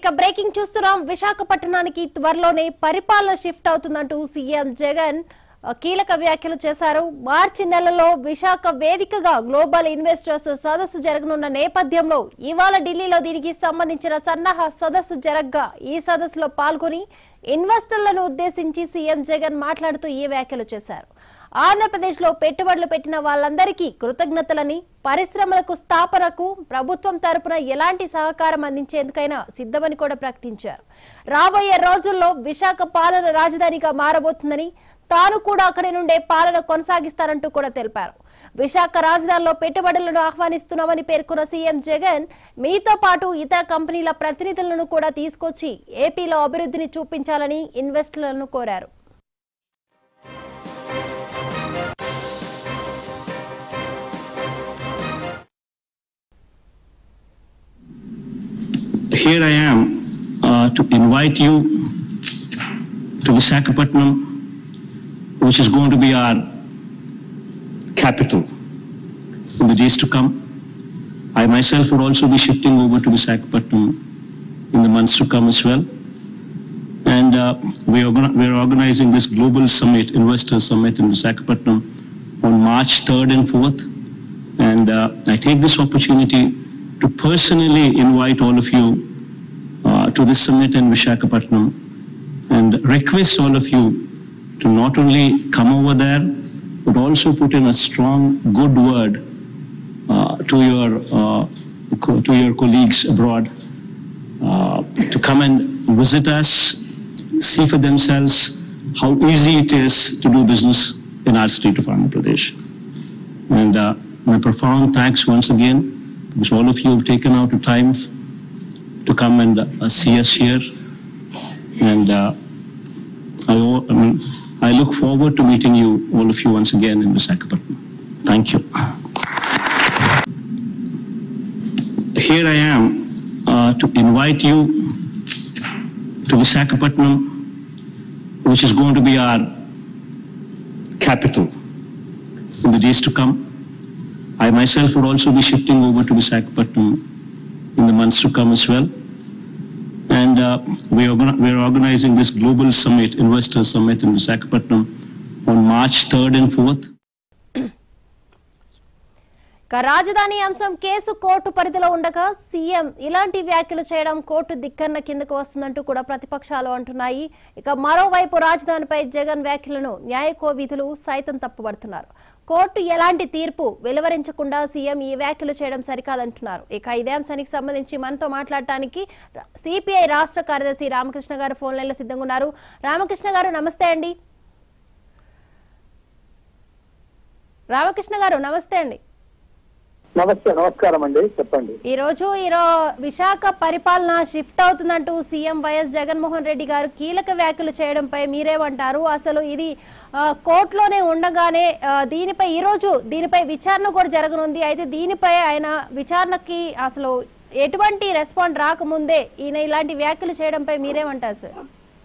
ఇక బ్రేకింగ్ చూస్తున్నాం విశాఖపట్నానికి త్వరలోనే పరిపాలన షిఫ్ట్ అవుతుందంటూ సీఎం జగన్ ఆ, కీలక వ్యాఖ్యలు చేశారు మార్చి నెలలో విశాఖ వేదికగా గ్లోబల్ ఇన్వెస్టర్స్ సదస్సు జరగనున్న నేపథ్యంలో ఇవాళ ఢిల్లీలో దీనికి సంబంధించిన సన్నాహ సదస్సు జరగ్గా ఈ సదస్సులో పాల్గొని ఇన్వెస్టర్లను ఉద్దేశించి సీఎం జగన్ మాట్లాడుతూ ఈ వ్యాఖ్యలు చేశారు ఆంధ్రప్రదేశ్ లో పెట్టుబడులు పెట్టిన వాళ్ళందరికీ కృతజ్ఞతలని పరిశ్రమలకు స్థాపనకు ప్రభుత్వం తరపున ఎలాంటి సహకారం అందించేందుకైనా సిద్ధమని కూడా ప్రకటించారు రాబోయే రోజుల్లో విశాఖ పాలన రాజధానిగా మారబోతుందని తాను కూడా అక్కడి నుండే పాలన కొనసాగిస్తానంటూ కూడా తెలిపారు విశాఖ రాజధానిలో పెట్టుబడులను ఆహ్వానిస్తున్నామని పేర్కొన్న సీఎం జగన్ మీతో పాటు ఇతర కంపెనీల ప్రతినిధులను కూడా తీసుకొచ్చి ఏపీలో అభివృద్ధిని చూపించాలని ఇన్వెస్టర్లను కోరారు here I am uh, to invite you to Visakhapatnam, which is going to be our capital in the days to come. I myself would also be shifting over to Visakhapatnam in the months to come as well. And uh, we are organ- we are organizing this global summit, investor summit in Visakhapatnam on March 3rd and 4th. And uh, I take this opportunity to personally invite all of you uh, to this summit in Vishakhapatnam and request all of you to not only come over there, but also put in a strong, good word uh, to your uh, co- to your colleagues abroad uh, to come and visit us, see for themselves how easy it is to do business in our state of Andhra Pradesh. And uh, my profound thanks once again, because all of you have taken out the time to come and uh, see us here. And uh, I, o- I mean, I look forward to meeting you, all of you, once again in Visakhapatnam. Thank you. Here I am uh, to invite you to Visakhapatnam, which is going to be our capital in the days to come. I myself would also be shifting over to Visakhapatnam in the months to come as well. And uh, we, are gonna, we are organizing this global summit, investor summit in Visakhapatnam on March 3rd and 4th. ఇక రాజధాని అంశం case court పరిధిలో ఉండగా CM ఇలాంటి వ్యాఖ్యలు చేయడం court ధిక్కరణ కిందకు వస్తుందంటూ కూడా ప్రతిపక్షాలు అంటున్నాయి ఇక మరోవైపు రాజధానిపై జగన్ వ్యాఖ్యలను న్యాయ కోవిధులు సైతం తప్పుపడుతున్నారు కోర్టు ఎలాంటి తీర్పు వెలువరించకుండా సీఎం ఈ వ్యాఖ్యలు చేయడం సరికాదంటున్నారు ఇక ఇదే అంశానికి సంబంధించి మనతో మాట్లాడటానికి సిపిఐ రాష్ట్ర కార్యదర్శి రామకృష్ణ గారు ఫోన్ లైన్లో సిద్ధంగా ఉన్నారు రామకృష్ణ గారు నమస్తే అండి రామకృష్ణ గారు నమస్తే అండి నమస్తే నమస్కారం అండి చెప్పండి ఈ రోజు ఈరో విశాఖ పరిపాలన షిఫ్ట్ అవుతుందంటూ సీఎం వైఎస్ జగన్మోహన్ రెడ్డి గారు కీలక వ్యాఖ్యలు చేయడంపై మీరేమంటారు అసలు ఇది ఆ, కోర్టులోనే ఉండగానే ఆ, దీనిపై ఈ రోజు దీనిపై విచారణ కూడా జరగనుంది అయితే దీనిపై ఆయన విచారణకి అసలు ఎటువంటి రెస్పాండ్ రాకముందే ఈయన ఇలాంటి వ్యాఖ్యలు చేయడంపై మీరేమంటారు సార్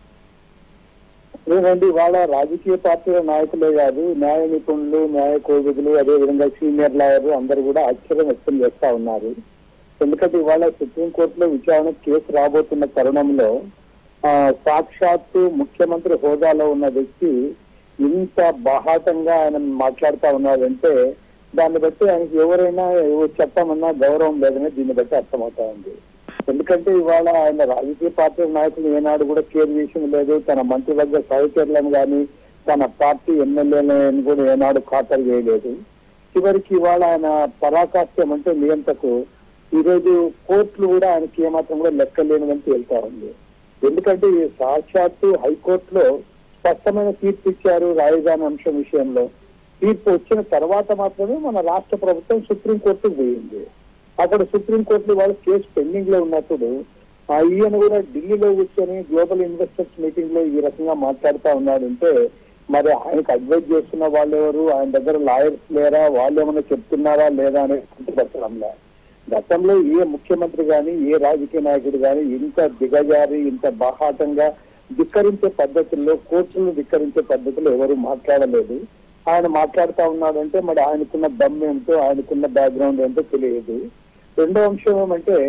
లేదండి వాళ్ళ రాజకీయ పార్టీల నాయకులే కాదు న్యాయ నిపుణులు న్యాయ కోవిదులు అదే విధంగా సీనియర్ లాయర్లు అందరూ కూడా ఆశ్చర్యం వ్యక్తం చేస్తా ఉన్నారు ఎందుకంటే ఇవాళ సుప్రీంకోర్టులో విచారణ కేసు రాబోతున్న తరుణంలో ఆ, సాక్షాత్తు ముఖ్యమంత్రి హోదాలో ఉన్న వ్యక్తి ఇంత బాహాటంగా ఆయన మాట్లాడుతా ఉన్నారంటే దాన్ని బట్టి ఆయనకి ఎవరైనా ఎవరు చెప్పమన్నా గౌరవం లేదని దీన్ని బట్టి అర్థమవుతా ఉంది ఎందుకంటే ఇవాళ ఆయన రాజకీయ పార్టీ నాయకులు ఏనాడు కూడా కేర్ విషయం లేదు తన మంత్రివర్గ సహచరులను కానీ తన పార్టీ ఎమ్మెల్యేలను కూడా ఏనాడు ఖాతరు చేయలేదు చివరికి ఇవాళ ఆయన పరాకాష్యం అంటే నియంతకు ఈ రోజు కోర్టులు కూడా ఆయనకి ఏమాత్రం కూడా లెక్కలేనిదని తేలుతా ఉంది ఎందుకంటే ఈ సాక్షాత్తు హైకోర్టులో స్పష్టమైన తీర్పు ఇచ్చారు రాజధాని అంశం విషయంలో తీర్పు వచ్చిన తర్వాత మాత్రమే మన రాష్ట్ర ప్రభుత్వం సుప్రీంకోర్టుకు పోయింది అక్కడ సుప్రీంకోర్టులో వాళ్ళు కేసు పెండింగ్ లో ఉన్నప్పుడు ఆ ఈయన కూడా ఢిల్లీలో కూర్చొని గ్లోబల్ ఇన్వెస్టర్స్ మీటింగ్ లో ఈ రకంగా మాట్లాడుతా ఉన్నాడంటే మరి ఆయనకు అడ్వైజ్ చేస్తున్న వాళ్ళు ఎవరు ఆయన దగ్గర లాయర్స్ లేరా వాళ్ళు ఏమైనా చెప్తున్నారా లేదా అనేది గుర్తుపట్టడంలే గతంలో ఏ ముఖ్యమంత్రి గాని ఏ రాజకీయ నాయకుడు గాని ఇంత దిగజారి ఇంత బాహాటంగా ధిక్కరించే పద్ధతుల్లో కోర్టులను ధిక్కరించే పద్ధతులు ఎవరు మాట్లాడలేదు ఆయన మాట్లాడుతా ఉన్నాడంటే మరి ఆయనకున్న దమ్ ఏంటో ఆయనకున్న బ్యాక్గ్రౌండ్ ఏంటో తెలియదు రెండో అంశం ఏమంటే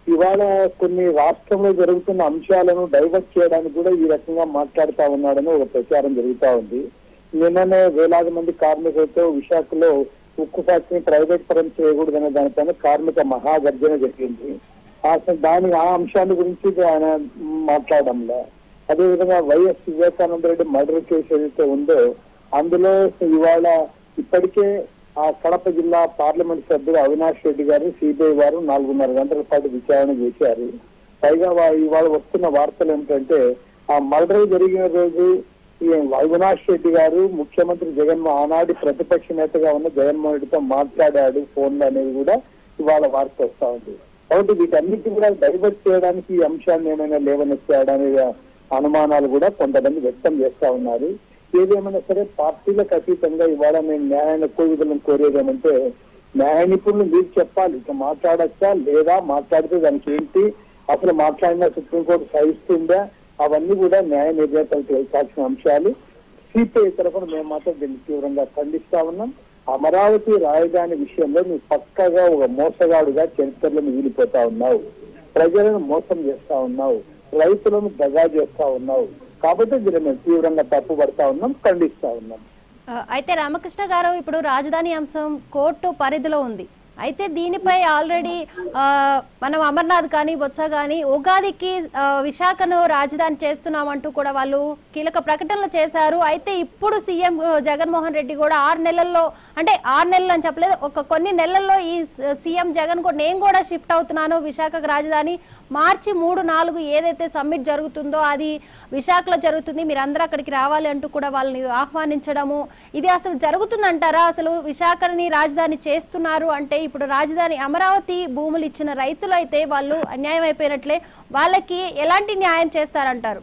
ఇవాళ కొన్ని రాష్ట్రంలో జరుగుతున్న అంశాలను డైవర్ట్ చేయడానికి కూడా ఈ రకంగా మాట్లాడుతా ఉన్నాడని ఒక ప్రచారం జరుగుతా ఉంది నిన్ననే వేలాది మంది కార్మికులతో విశాఖలో ఉక్కు ఫ్యాక్టరీని ప్రైవేట్ పరం చేయకూడదనే దానిపైన కార్మిక మహాగర్జన జరిగింది అసలు దాని ఆ అంశాల గురించి ఆయన మాట్లాడంలే అదేవిధంగా YS Vivekananda Reddy murder case ఏదైతే ఉందో అందులో ఇవాళ ఇప్పటికే ఆ కడప జిల్లా పార్లమెంట్ సభ్యుడు అవినాష్ రెడ్డి గారు సిబిఐ వారు నాలుగున్నర గంటల పాటు విచారణ చేశారు పైగా వా- ఇవాళ వస్తున్న వార్తలు ఏమిటంటే ఆ మర్డర్ జరిగిన రోజు ఈ అవినాష్ రెడ్డి గారు ముఖ్యమంత్రి జగన్మోహన్ ఆనాటి ప్రతిపక్ష నేతగా ఉన్న జగన్మోహన్ రెడ్డితో మాట్లాడాడు ఫోన్లో అనేది కూడా ఇవాళ వార్త వస్తా ఉంది కాబట్టి వీటన్నిటి కూడా డైవర్ట్ చేయడానికి ఈ అంశాన్ని ఏమైనా లేవనెత్తాడా అనే అనుమానాలు కూడా కొంతమంది వ్యక్తం చేస్తా ఉన్నారు ఏదేమైనా సరే పార్టీలకు అతీతంగా ఇవాళ మేము న్యాయాన్ని కోవిదలను కోరేదేమంటే న్యాయ నిపుణులు మీరు చెప్పాలి ఇక మాట్లాడచ్చా లేదా మాట్లాడితే దానికి ఏంటి అసలు మాట్లాడిన సుప్రీంకోర్టు సహిస్తుందా అవన్నీ కూడా న్యాయ నిర్ణేతలు తేల్చాల్సిన అంశాలు సిపిఐ తరఫున మేము మాత్రం దీన్ని తీవ్రంగా ఖండిస్తా ఉన్నాం అమరావతి రాజధాని విషయంలో నువ్వు పక్కగా ఒక మోసగాడుగా చరిత్రలో మిగిలిపోతా ఉన్నావు ప్రజలను మోసం చేస్తా ఉన్నావు రైతులను దగా చేస్తా ఉన్నావు కాబట్టి దీన్ని మేము తీవ్రంగా తప్పుపడతా ఉన్నాం ఖండిస్తా ఉన్నాం ఆ, అయితే రామకృష్ణ గారు ఇప్పుడు రాజధాని అంశం కోర్టు పరిధిలో ఉంది అయితే దీనిపై ఆల్రెడీ ఆ, మనం అమర్నాథ్ కానీ బొత్స కానీ ఉగాదికి ఆ, విశాఖను రాజధాని చేస్తున్నామంటూ కూడా వాళ్ళు కీలక ప్రకటనలు చేశారు అయితే ఇప్పుడు సీఎం ఆ, జగన్మోహన్ రెడ్డి కూడా ఆరు నెలల్లో అంటే ఆరు నెలలు అని చెప్పలేదు ఒక కొన్ని నెలల్లో ఈ స- సీఎం జగన్ కూడా నేను కూడా షిఫ్ట్ అవుతున్నాను విశాఖకు రాజధాని మార్చి మూడు నాలుగు ఏదైతే సమ్మిట్ జరుగుతుందో అది విశాఖలో జరుగుతుంది మీరు అందరూ అక్కడికి రావాలి అంటూ కూడా వాళ్ళని ఆహ్వానించడము ఇది అసలు జరుగుతుందంటారా అసలు విశాఖని రాజధాని చేస్తున్నారు అంటే ఇప్పుడు రాజధాని అమరావతి భూములు ఇచ్చిన రైతులు అయితే వాళ్ళు అన్యాయం అయిపోయినట్లే వాళ్ళకి ఎలాంటి న్యాయం చేస్తారంటారు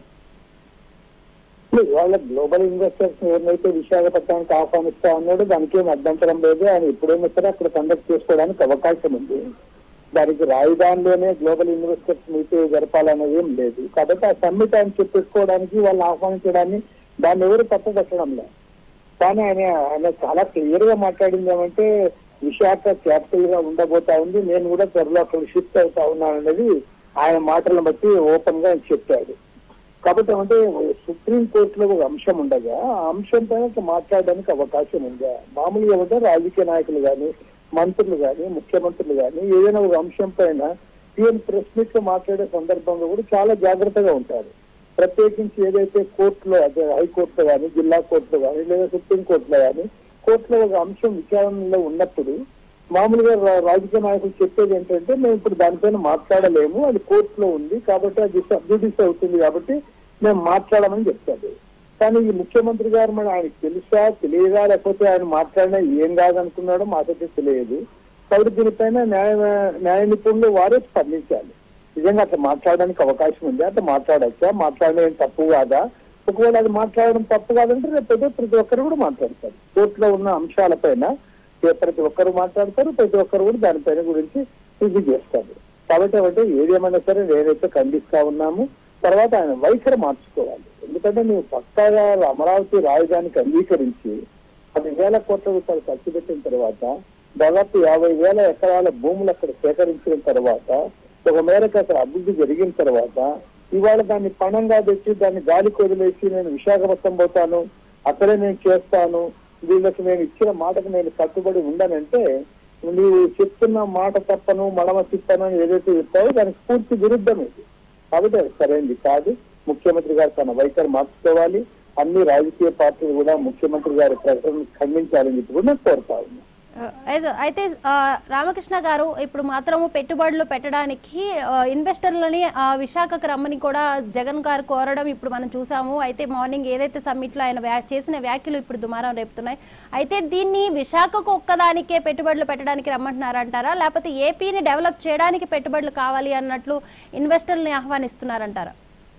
వాళ్ళ గ్లోబల్ ఇన్వెస్టర్స్ ఎవరినైతే విశాఖపట్నానికి ఆహ్వానిస్తా ఉన్నాడో దానికి ఏం అభ్యంతరం లేదు ఆయన ఎప్పుడైనా సరే అక్కడ కండక్ట్ చేసుకోవడానికి అవకాశం ఉంది దానికి రాజధానిలోనే గ్లోబల్ ఇన్వెస్టర్స్ మీట్ జరపాలనేది ఏం లేదు కాబట్టి ఆ సమ్మిట్ ఆయన చెప్పేసుకోవడానికి వాళ్ళు ఆహ్వానించడాన్ని దాన్ని ఎవరు తప్పపెట్టడం లేదు కానీ ఆయన ఆయన చాలా క్లియర్ గా మాట్లాడింది ఏమంటే విశాఖ క్యాపిటల్ గా ఉండబోతా ఉంది నేను కూడా త్వరలో అక్కడ షిఫ్ట్ అవుతా ఉన్నాను అనేది ఆయన మాటలను బట్టి ఓపెన్ గా ఆయన చెప్పాడు కాబట్టి ఏమంటే సుప్రీం కోర్టులో ఒక అంశం ఉండగా ఆ అంశం పైన మాట్లాడడానికి అవకాశం ఉందా మామూలుగా ఏమంటే రాజకీయ నాయకులు కానీ మంత్రులు కానీ ముఖ్యమంత్రులు కానీ ఏదైనా ఒక అంశం పైన సీఎం ప్రెస్ మీట్ లో మాట్లాడే సందర్భంలో కూడా చాలా జాగ్రత్తగా ఉంటారు ప్రత్యేకించి ఏదైతే కోర్టులో అదే హైకోర్టులో కానీ జిల్లా కోర్టులో కానీ లేదా సుప్రీం కోర్టులో కానీ కోర్టులో ఒక అంశం విచారణలో ఉన్నప్పుడు మామూలుగా రా- రాజకీయ నాయకులు చెప్పేది ఏంటంటే మేము ఇప్పుడు దానిపైన మాట్లాడలేము అది కోర్టులో ఉంది కాబట్టి అది సబ్జుడిస్ అవుతుంది కాబట్టి మేము మాట్లాడమని చెప్తాడు కానీ ఈ ముఖ్యమంత్రి గారు మన ఆయనకు తెలుసా తెలియదా లేకపోతే ఆయన మాట్లాడినా ఏం కాదనుకున్నాడో మాకైతే తెలియదు కాబట్టి దీనిపైన న్యాయ న్యాయ నిపుణులు వారే స్పందించాలి నిజంగా అట్లా మాట్లాడడానికి అవకాశం ఉంది అట్లా మాట్లాడచ్చా మాట్లాడడం తప్పు కాదా ఒకవేళ అది మాట్లాడడం తప్పు కాదంటే రేపు ఏదో ప్రతి ఒక్కరు కూడా మాట్లాడతారు కోర్టులో ఉన్న అంశాలపైన ఏ ప్రతి ఒక్కరు మాట్లాడతారు ప్రతి ఒక్కరు కూడా దానిపైన గురించి ఇది చేస్తారు కాబట్టి అంటే ఏదేమైనా సరే నేనైతే ఖండిస్తా ఉన్నాము తర్వాత ఆయన వైఖరి మార్చుకోవాలి ఎందుకంటే నువ్వు పక్కాగా అమరావతి రాజధానికి అంగీకరించి పది వేల కోట్ల రూపాయలు ఖర్చు పెట్టిన తర్వాత దాదాపు యాభై వేల ఎకరాల భూములు అక్కడ సేకరించిన తర్వాత ఒక మేరకు అక్కడ అభివృద్ధి జరిగిన తర్వాత ఇవాళ దాన్ని పణంగా తెచ్చి దాన్ని గాలికి వదిలేసి నేను విశాఖపట్నం పోతాను అక్కడే నేను చేస్తాను వీళ్ళకి నేను ఇచ్చిన మాటకు నేను కట్టుబడి ఉండనంటే నీవు చెప్తున్న మాట తప్పను మడమ తిప్పను అని ఏదైతే చెప్తావో దానికి పూర్తి విరుద్ధం ఇది కాబట్టి అది సరైనది కాదు ముఖ్యమంత్రి గారు తన వైఖరి మార్చుకోవాలి అన్ని రాజకీయ పార్టీలు కూడా ముఖ్యమంత్రి గారి ప్రకటనను ఖండించాలని చెప్పి కూడా నేను కోరుతా ఉన్నాను ఆ, అయితే- అయితే ఆ, రామకృష్ణ గారు ఇప్పుడు మాత్రము పెట్టుబడులు పెట్టడానికి ఆ, ఇన్వెస్టర్లని ఆ, విశాఖకు రమ్మని కూడా జగన్ గారు కోరడం ఇప్పుడు మనం చూసాము అయితే మార్నింగ్ ఏదైతే సమ్మిట్లో ఆయన వ్యా- చేసిన వ్యాఖ్యలు ఇప్పుడు దుమారం రేపుతున్నాయి అయితే దీన్ని విశాఖకు ఒక్కదానికే పెట్టుబడులు పెట్టడానికి రమ్మంటున్నారంటారా లేకపోతే ఏపీని డెవలప్ చేయడానికి పెట్టుబడులు కావాలి అన్నట్లు ఇన్వెస్టర్లని ఆహ్వానిస్తున్నారంటారా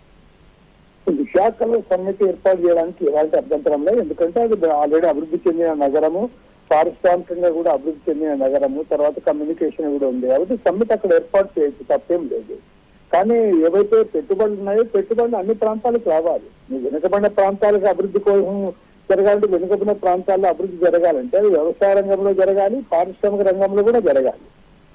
విశాఖలో సమ్మిట్ ఏర్పాటు చేయడానికి ఎలాంటి అభ్యంతరం లేదు ఎందుకంటే అది ఆల్రెడీ అభివృద్ధి చెందిన నగరము పారిశ్రామికంగా కూడా అభివృద్ధి చెందిన నగరము తర్వాత కమ్యూనికేషన్ కూడా ఉంది కాబట్టి సమ్మిట్ అక్కడ ఏర్పాటు చేయొచ్చు తప్పేం లేదు కానీ ఏవైతే పెట్టుబడులు ఉన్నాయో పెట్టుబడులు అన్ని ప్రాంతాలకు రావాలి నువ్వు వెనుకబడిన ప్రాంతాలకు అభివృద్ధి కోసం జరగాలంటే వెనుకబడిన ప్రాంతాల్లో అభివృద్ధి జరగాలంటే అది వ్యవసాయ రంగంలో జరగాలి పారిశ్రామిక రంగంలో కూడా జరగాలి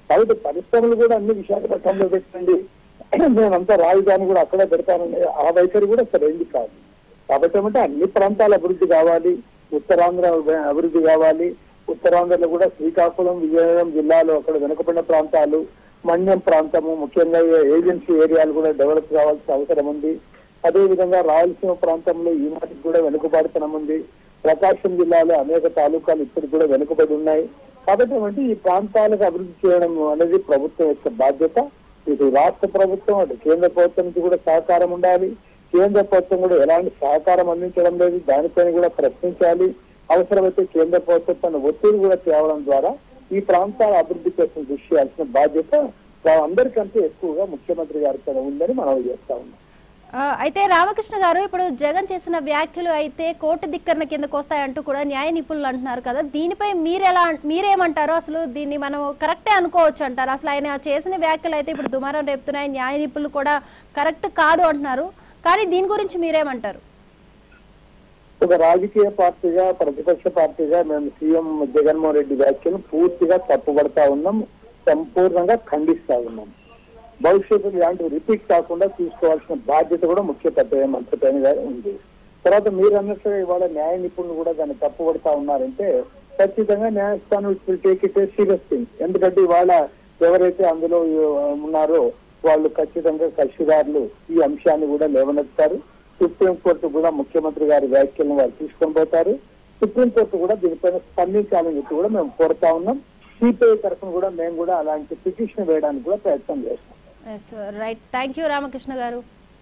కాబట్టి పరిశ్రమలు కూడా అన్ని విశాఖపట్నంలో పెట్టండి నేనంతా రాజధాని కూడా అక్కడే పెడతానని ఆ వైఖరి కూడా సరైంది కాదు కాబట్టి ఏమంటే అన్ని ప్రాంతాల అభివృద్ధి కావాలి ఉత్తరాంధ్ర అభివృద్ధి కావాలి ఉత్తరాంధ్రలో కూడా శ్రీకాకుళం విజయనగరం జిల్లాలో అక్కడ వెనుకబడిన ప్రాంతాలు మన్యం ప్రాంతము ముఖ్యంగా ఏజెన్సీ ఏరియాలు కూడా డెవలప్ కావాల్సిన అవసరం ఉంది అదే విధంగా రాయలసీమ ప్రాంతంలో ఈ మాటికి కూడా వెనుకబాటుతనం ఉంది ప్రకాశం జిల్లాలో అనేక తాలూకాలు ఇప్పటికి కూడా వెనుకబడి ఉన్నాయి కాబట్టి ఏమంటే ఈ ప్రాంతాలకు అభివృద్ధి చేయడం అనేది ప్రభుత్వం యొక్క బాధ్యత ఇటు రాష్ట్ర ప్రభుత్వం అటు కేంద్ర ప్రభుత్వం నుంచి కూడా సహకారం ఉండాలి కేంద్ర ప్రభుత్వం కూడా ఎలాంటి సహకారం అందించడం లేదు దానిపైన కూడా ప్రశ్నించాలి అవసరమైతే కేంద్ర ప్రభుత్వం తన ఒత్తిడి కూడా తేవడం ద్వారా ఈ ప్రాంతాల అభివృద్ధి కోసం కృషి చేయాల్సిన బాధ్యత అందరికంటే ఎక్కువగా ముఖ్యమంత్రి గారి పైన ఉందని మనం చేస్తా ఉన్నాం ఆ, అయితే రామకృష్ణ గారు ఇప్పుడు జగన్ చేసిన వ్యాఖ్యలు అయితే కోర్టు ధిక్కరణ కిందకు వస్తాయంటూ కూడా న్యాయ నిపుణులు అంటున్నారు కదా దీనిపై మీరెలా మీరేమంటారు అసలు దీన్ని మనం కరెక్టే అనుకోవచ్చు అంటారు అసలు ఆయన చేసిన వ్యాఖ్యలు అయితే ఇప్పుడు దుమారం రేపుతున్నాయి న్యాయ నిపుణులు కూడా కరెక్ట్ కాదు అంటున్నారు కానీ దీని గురించి మీరేమంటారు ఒక రాజకీయ పార్టీగా ప్రతిపక్ష పార్టీగా మేము సీఎం జగన్మోహన్ రెడ్డి వ్యాఖ్యలు పూర్తిగా తప్పుపడతా ఉన్నాం సంపూర్ణంగా ఖండిస్తా ఉన్నాం భవిష్యత్తులో ఇలాంటివి రిపీట్ కాకుండా చూసుకోవాల్సిన బాధ్యత కూడా ముఖ్య పెద్ద మంత్రిపైన గారు ఉంది తర్వాత మీరు అన్నట్టుగా ఇవాళ న్యాయ నిపుణులు కూడా దాన్ని తప్పుపడతా ఉన్నారంటే ఖచ్చితంగా న్యాయస్థానం will take it serious thing ఎందుకంటే ఇవాళ ఎవరైతే అందులో ఉన్నారో వాళ్ళు ఖచ్చితంగా కక్షిదారులు ఈ అంశాన్ని కూడా లేవనెత్తారు సుప్రీంకోర్టు కూడా ముఖ్యమంత్రి గారి వ్యాఖ్యలను వారు తీసుకొని పోతారు సుప్రీంకోర్టు కూడా దీనిపైన స్పందించాలని చెప్పి కూడా మేము కోరుతా ఉన్నాం సిపిఐ తరఫున కూడా మేము కూడా అలాంటి పిటిషన్ వేయడానికి కూడా ప్రయత్నం చేస్తాం yes right thank you Ramakrishna garu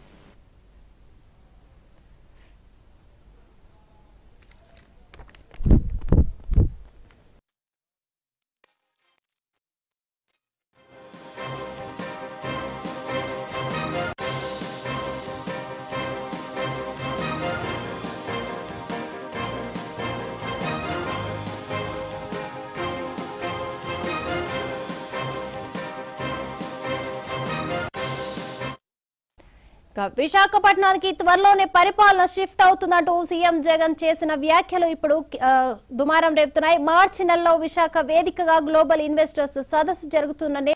ఇక విశాఖపట్నానికి త్వరలోనే పరిపాలన షిఫ్ట్ అవుతుందంటూ సీఎం జగన్ చేసిన వ్యాఖ్యలు ఇప్పుడు ఆ, దుమారం రేపుతున్నాయి మార్చి నెలలో విశాఖ వేదికగా గ్లోబల్ ఇన్వెస్టర్స్ సదస్సు జరుగుతున్న